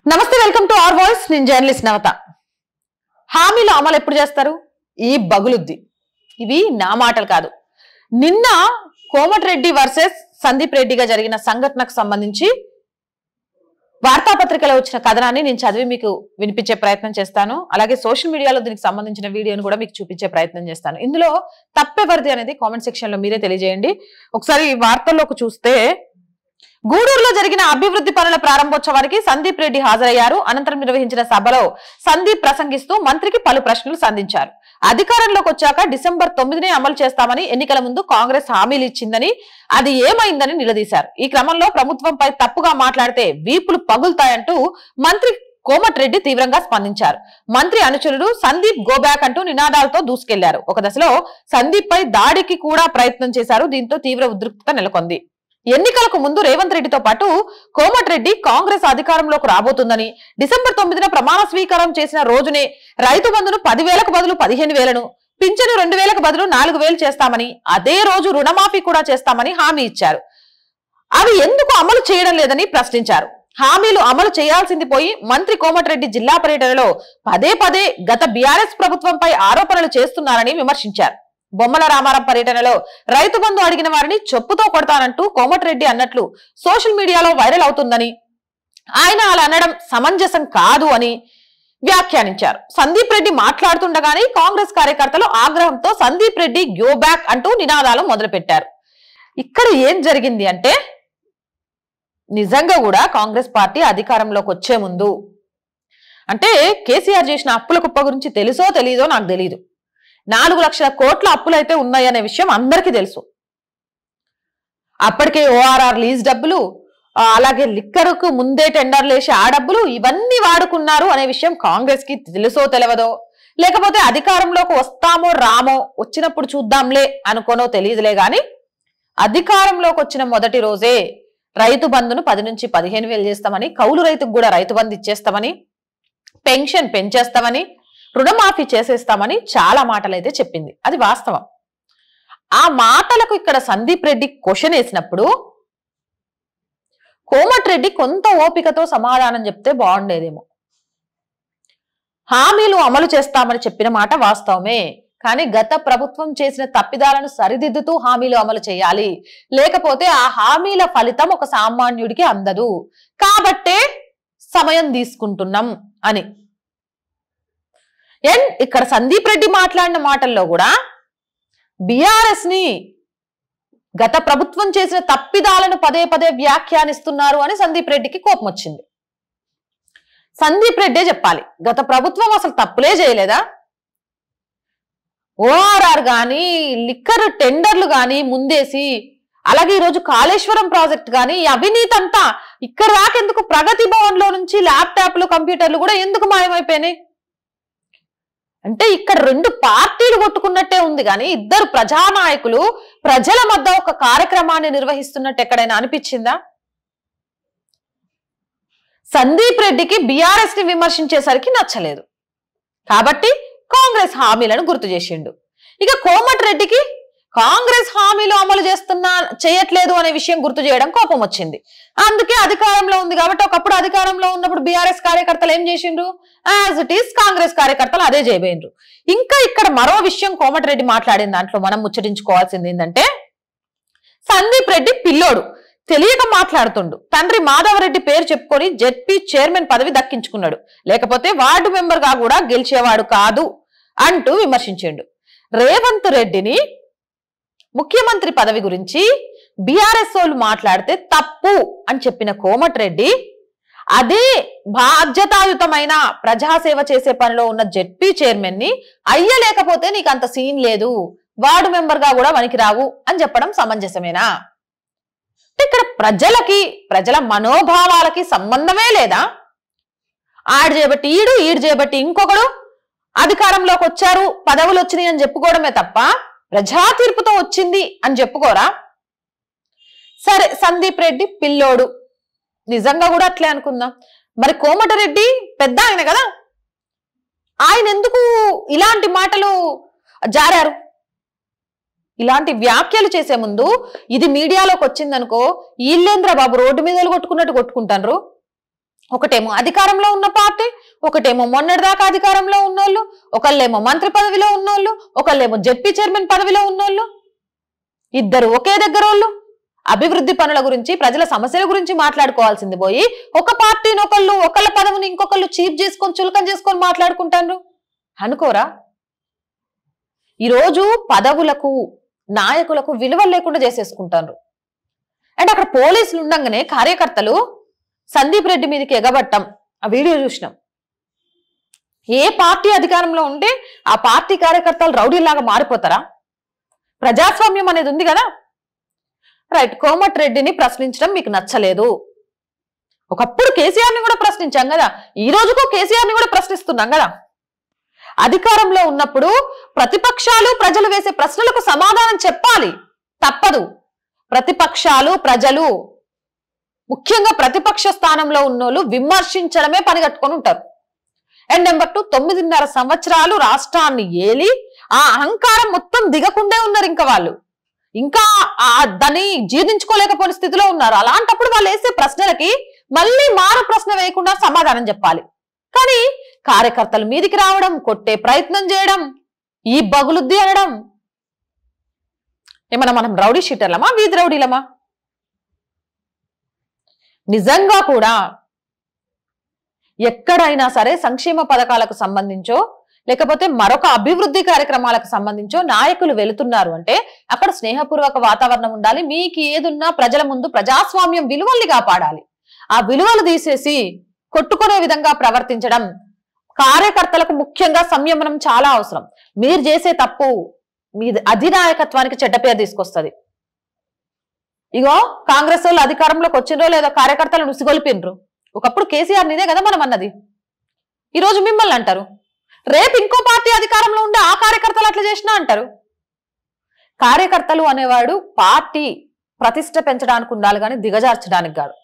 నమస్తే welcome to our voice నేను journalist Navata హామీలు అమలు ఎప్పుడు చేస్తారు ఈ బగులుద్ది ఇవి నా మాటలు కాదు నిన్న కోమటిరెడ్డి వర్సెస్ సందీప్ రెడ్డిగా జరిగిన సంఘటనకు సంబంధించి వార్తాపత్రికలో వచ్చిన కథనాన్ని నేను చదివి మీకు వినిపించే ప్రయత్నం చేస్తాను అలాగే సోషల్ మీడియాలో దీనికి సంబంధించిన వీడియోను కూడా మీకు చూపించే ప్రయత్నం చేస్తాను ఇందులో తప్పెవరిది అనేది కామెంట్ సెక్షన్ లో మీరే తెలియజేయండి ఒకసారి ఈ వార్తల్లోకి చూస్తే గూడూరులో జరిగిన అభివృద్ధి పనుల ప్రారంభోత్సవానికి సందీప్ రెడ్డి హాజరయ్యారు అనంతరం నిర్వహించిన సభలో సందీప్ ప్రసంగిస్తూ మంత్రికి పలు ప్రశ్నలు సంధించారు అధికారంలోకి వచ్చాక డిసెంబర్ తొమ్మిదినే అమలు చేస్తామని ఎన్నికల ముందు కాంగ్రెస్ హామీలు ఇచ్చిందని అది ఏమైందని నిలదీశారు ఈ క్రమంలో ప్రభుత్వంపై తప్పుగా మాట్లాడితే వీపులు పగులుతాయంటూ మంత్రి కోమటిరెడ్డి తీవ్రంగా స్పందించారు మంత్రి అనుచరుడు సందీప్ గోబ్యాక్ అంటూ నినాదాలతో దూసుకెళ్లారు ఒక దశలో సందీప్ పై దాడికి కూడా ప్రయత్నం చేశారు దీంతో తీవ్ర ఉద్రిక్తత నెలకొంది ఎన్నికలకు ముందు రేవంత్ రెడ్డితో పాటు కోమటిరెడ్డి కాంగ్రెస్ అధికారంలోకి రాబోతుందని డిసెంబర్ తొమ్మిదిన ప్రమాణ స్వీకారం చేసిన రోజునే రైతు బంధును పదివేలకు బదులు పదిహేను వేలను పింఛను రెండు వేలకు బదులు నాలుగు వేలు చేస్తామని అదే రోజు రుణమాఫీ కూడా చేస్తామని హామీ ఇచ్చారు అవి ఎందుకు అమలు చేయడం లేదని ప్రశ్నించారు హామీలు అమలు చేయాల్సింది పోయి మంత్రి కోమటిరెడ్డి జిల్లా పర్యటనలో పదే పదే గత బీఆర్ఎస్ ప్రభుత్వంపై ఆరోపణలు చేస్తున్నారని విమర్శించారు బొమ్మల రామారం పర్యటనలో రైతు బంధు అడిగిన వారిని చెప్పుతో కొడతానంటూ కోమటిరెడ్డి అన్నట్లు సోషల్ మీడియాలో వైరల్ అవుతుందని ఆయన అలా అనడం సమంజసం కాదు అని వ్యాఖ్యానించారు సందీప్ రెడ్డి మాట్లాడుతుండగానే కాంగ్రెస్ కార్యకర్తలు ఆగ్రహంతో సందీప్ రెడ్డి గ్యో బ్యాక్ అంటూ నినాదాలు మొదలుపెట్టారు ఇక్కడ ఏం జరిగింది అంటే నిజంగా కూడా కాంగ్రెస్ పార్టీ అధికారంలోకి వచ్చే ముందు అంటే కేసీఆర్ చేసిన అప్పుల కుప్ప గురించి తెలుసో తెలీదో నాకు తెలియదు నాలుగు లక్షల కోట్ల అప్పులు అయితే ఉన్నాయనే విషయం అందరికీ తెలుసు అప్పటికే ఓఆర్ఆర్ లీజ్ డబ్బులు ఆ, అలాగే లిక్కర్కు ముందే టెండర్లు వేసి ఆ డబ్బులు ఇవన్నీ వాడుకున్నారు అనే విషయం కాంగ్రెస్ కి తెలుసో తెలియదో లేకపోతే అధికారంలోకి వస్తామో రామో వచ్చినప్పుడు చూద్దాంలే అనుకోనో తెలియదులే గాని అధికారంలోకి వచ్చిన మొదటి రోజే రైతు బంధును పది నుంచి పదిహేను వేలు చేస్తామని కౌలు రైతుకు కూడా రైతు బంధు ఇచ్చేస్తామని పెన్షన్ పెంచేస్తామని రుణమాఫీ చేసేస్తామని చాలా మాటలు అయితే చెప్పింది అది వాస్తవం ఆ మాటలకు ఇక్కడ సందీప్ రెడ్డి క్వశ్చన్ వేసినప్పుడు కోమటిరెడ్డి కొంత ఓపికతో సమాధానం చెప్తే బాగుండేదేమో హామీలు అమలు చేస్తామని చెప్పిన మాట వాస్తవమే కానీ గత ప్రభుత్వం చేసిన తప్పిదాలను సరిదిద్దుతూ హామీలు అమలు చేయాలి లేకపోతే ఆ హామీల ఫలితం ఒక సామాన్యుడికి అందదు కాబట్టే సమయం తీసుకుంటున్నాం అని అండ్ ఇక్కడ సందీప్ రెడ్డి మాట్లాడిన మాటల్లో కూడా బిఆర్ఎస్ ని గత ప్రభుత్వం చేసిన తప్పిదాలను పదే పదే వ్యాఖ్యానిస్తున్నారు అని సందీప్ రెడ్డికి కోపం వచ్చింది సందీప్ రెడ్డే చెప్పాలి గత ప్రభుత్వం అసలు తప్పులే చేయలేదా ఓఆర్ఆర్ గాని లిక్కర్ టెండర్లు గాని ముందేసి అలాగే ఈరోజు కాళేశ్వరం ప్రాజెక్ట్ గాని ఈ అవినీతి అంతా ఇక్కడ రాకెందుకు ప్రగతి భవన్ లో నుంచి ల్యాప్టాప్లు కంప్యూటర్లు కూడా ఎందుకు మాయమైపోయినాయి అంటే ఇక్కడ రెండు పార్టీలు కొట్టుకున్నట్టే ఉంది కానీ ఇద్దరు ప్రజానాయకులు ప్రజల మధ్య ఒక కార్యక్రమాన్ని నిర్వహిస్తున్నట్టు ఎక్కడైనా అనిపించిందా సందీప్ రెడ్డికి బీఆర్ఎస్ ని విమర్శించేసరికి నచ్చలేదు కాబట్టి కాంగ్రెస్ హామీలను గుర్తు చేసిండు ఇక కోమటిరెడ్డికి కాంగ్రెస్ హామీలు అమలు చేస్తున్నా చేయట్లేదు అనే విషయం గుర్తు చేయడం కోపం వచ్చింది అందుకే అధికారంలో ఉంది కాబట్టి ఒకప్పుడు అధికారంలో ఉన్నప్పుడు బీఆర్ఎస్ కార్యకర్తలు ఏం చేసిండ్రు యాజ్ ఇట్ ఈస్ కాంగ్రెస్ కార్యకర్తలు అదే చేయబోయిండ్రు ఇంకా ఇక్కడ మరో విషయం కోమటిరెడ్డి మాట్లాడిన దాంట్లో మనం ముచ్చటించుకోవాల్సింది ఏంటంటే సందీప్ రెడ్డి పిల్లోడు తెలియక మాట్లాడుతుండు తండ్రి మాధవరెడ్డి పేరు చెప్పుకొని జెడ్పీ చైర్మన్ పదవి దక్కించుకున్నాడు లేకపోతే వార్డు మెంబర్ గా కూడా గెలిచేవాడు కాదు అంటూ విమర్శించిండు రేవంత్ రెడ్డిని ముఖ్యమంత్రి పదవి గురించి బీఆర్ఎస్ వాళ్ళు మాట్లాడితే తప్పు అని చెప్పిన కోమటిరెడ్డి అదే బాధ్యతాయుతమైన ప్రజాసేవ చేసే పనిలో ఉన్న జెడ్పీ చైర్మన్ ని అయ్యలేకపోతే నీకు అంత సీన్ లేదు వార్డు మెంబర్ గా కూడా వనికి రావు అని చెప్పడం సమంజసమేనా ఇక్కడ ప్రజలకి ప్రజల మనోభావాలకి సంబంధమే లేదా ఆడు చేయబట్టి ఈడు ఈడు చేయబట్టి ఇంకొకడు అధికారంలోకి వచ్చారు పదవులు వచ్చినాయి అని చెప్పుకోవడమే తప్ప ప్రజా తీర్పుతో వచ్చింది అని చెప్పుకోరా సరే సందీప్ రెడ్డి పిల్లోడు నిజంగా కూడా అట్లే అనుకుందాం మరి కోమటిరెడ్డి పెద్ద ఆయన కదా ఆయన ఎందుకు ఇలాంటి మాటలు జారారు ఇలాంటి వ్యాఖ్యలు చేసే ముందు ఇది మీడియాలోకి వచ్చిందనుకో ఈళ్ళేంద్ర బాబు రోడ్డు మీద కొట్టుకున్నట్టు కొట్టుకుంటారు ఒకటేమో అధికారంలో ఉన్న పార్టీ ఒకటేమో మొన్నటిదాకా అధికారంలో ఉన్నోళ్ళు ఒకళ్ళేమో మంత్రి పదవిలో ఉన్నోళ్ళు ఒకళ్ళేమో జెడ్పీ చైర్మన్ పదవిలో ఉన్నోళ్ళు ఇద్దరు ఒకే దగ్గర వాళ్ళు అభివృద్ధి పనుల గురించి ప్రజల సమస్యల గురించి మాట్లాడుకోవాల్సింది పోయి ఒక పార్టీని ఒకళ్ళు ఒకళ్ళ పదవిని ఇంకొకళ్ళు చీప్ చేసుకొని చులకం చేసుకొని మాట్లాడుకుంటారు అనుకోరా ఈరోజు పదవులకు నాయకులకు విలువ లేకుండా చేసేసుకుంటారు అండ్ అక్కడ పోలీసులు ఉండంగానే కార్యకర్తలు సందీప్ రెడ్డి మీదకి ఎగబట్టం ఆ వీడియో చూసినాం ఏ పార్టీ అధికారంలో ఉంటే ఆ పార్టీ కార్యకర్తలు రౌడీలాగా మారిపోతారా ప్రజాస్వామ్యం అనేది ఉంది కదా రైట్ కోమటి రెడ్డిని ప్రశ్నించడం మీకు నచ్చలేదు ఒకప్పుడు కేసీఆర్ ని కూడా ప్రశ్నించాం కదా ఈ రోజుకు కేసీఆర్ ని కూడా ప్రశ్నిస్తున్నాం కదా అధికారంలో ఉన్నప్పుడు ప్రతిపక్షాలు ప్రజలు వేసే ప్రశ్నలకు సమాధానం చెప్పాలి తప్పదు ప్రతిపక్షాలు ప్రజలు ముఖ్యంగా ప్రతిపక్ష స్థానంలో ఉన్నోళ్ళు విమర్శించడమే పని కట్టుకొని ఉంటారు అండ్ నెంబర్ టూ తొమ్మిదిన్నర సంవత్సరాలు రాష్ట్రాన్ని ఏలి ఆ అహంకారం మొత్తం దిగకుండే ఉన్నారు ఇంకా వాళ్ళు ఇంకా ఆ దాన్ని జీర్ణించుకోలేకపోయిన స్థితిలో ఉన్నారు అలాంటప్పుడు వాళ్ళు వేసే ప్రశ్నలకి మళ్ళీ మారు ప్రశ్న వేయకుండా సమాధానం చెప్పాలి కానీ కార్యకర్తలు మీదికి రావడం కొట్టే ప్రయత్నం చేయడం ఈ బగులుద్ది అనడం ఏమన్నా మనం రౌడీ షీటర్లమా వీధి రౌడీలమా నిజంగా కూడా ఎక్కడైనా సరే సంక్షేమ పథకాలకు సంబంధించో లేకపోతే మరొక అభివృద్ధి కార్యక్రమాలకు సంబంధించో నాయకులు వెళుతున్నారు అంటే అక్కడ స్నేహపూర్వక వాతావరణం ఉండాలి మీకు ఏదున్నా ప్రజల ముందు ప్రజాస్వామ్యం విలువల్ని కాపాడాలి ఆ విలువలు తీసేసి కొట్టుకునే విధంగా ప్రవర్తించడం కార్యకర్తలకు ముఖ్యంగా సంయమనం చాలా అవసరం మీరు చేసే తప్పు మీ అధినాయకత్వానికి చెడ్డ పేరు తీసుకొస్తుంది ఇగో కాంగ్రెస్ వాళ్ళు అధికారంలోకి వచ్చిండ్రో లేదో కార్యకర్తలను ఉసిగొల్పిండ్రు ఒకప్పుడు కేసీఆర్ నిదే కదా మనం అన్నది ఈరోజు మిమ్మల్ని అంటారు రేపు ఇంకో పార్టీ అధికారంలో ఉండే ఆ కార్యకర్తలు అట్లా చేసినా అంటారు కార్యకర్తలు అనేవాడు పార్టీ ప్రతిష్ట పెంచడానికి ఉండాలి కానీ దిగజార్చడానికి కాదు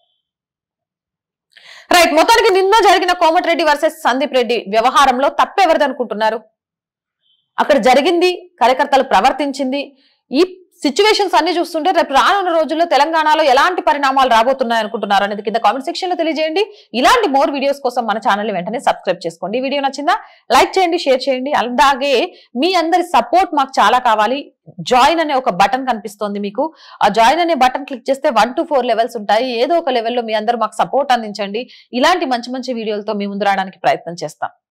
రైట్ మొత్తానికి నిన్న జరిగిన కోమటిరెడ్డి వర్సెస్ సందీప్ రెడ్డి వ్యవహారంలో తప్పెవరిది అనుకుంటున్నారు అక్కడ జరిగింది కార్యకర్తలు ప్రవర్తించింది ఈ సిచ్యువేషన్స్ అన్ని చూస్తుంటే రేపు రానున్న రోజుల్లో తెలంగాణలో ఎలాంటి పరిణామాలు రాబోతున్నాయి అనుకుంటున్నారు అనేది కింద కామెంట్ సెక్షన్ లో తెలియజేయండి ఇలాంటి మోర్ వీడియోస్ కోసం మన ఛానల్ ని వెంటనే సబ్స్క్రైబ్ చేసుకోండి ఈ వీడియో నచ్చిందా లైక్ చేయండి షేర్ చేయండి అలాగే మీ అందరి సపోర్ట్ మాకు చాలా కావాలి జాయిన్ అనే ఒక బటన్ కనిపిస్తోంది మీకు ఆ జాయిన్ అనే బటన్ క్లిక్ చేస్తే వన్ టు ఫోర్ లెవెల్స్ ఉంటాయి ఏదో ఒక లెవెల్లో మీ అందరూ మాకు సపోర్ట్ అందించండి ఇలాంటి మంచి మంచి వీడియోలతో మీ ముందు రావడానికి ప్రయత్నం చేస్తాం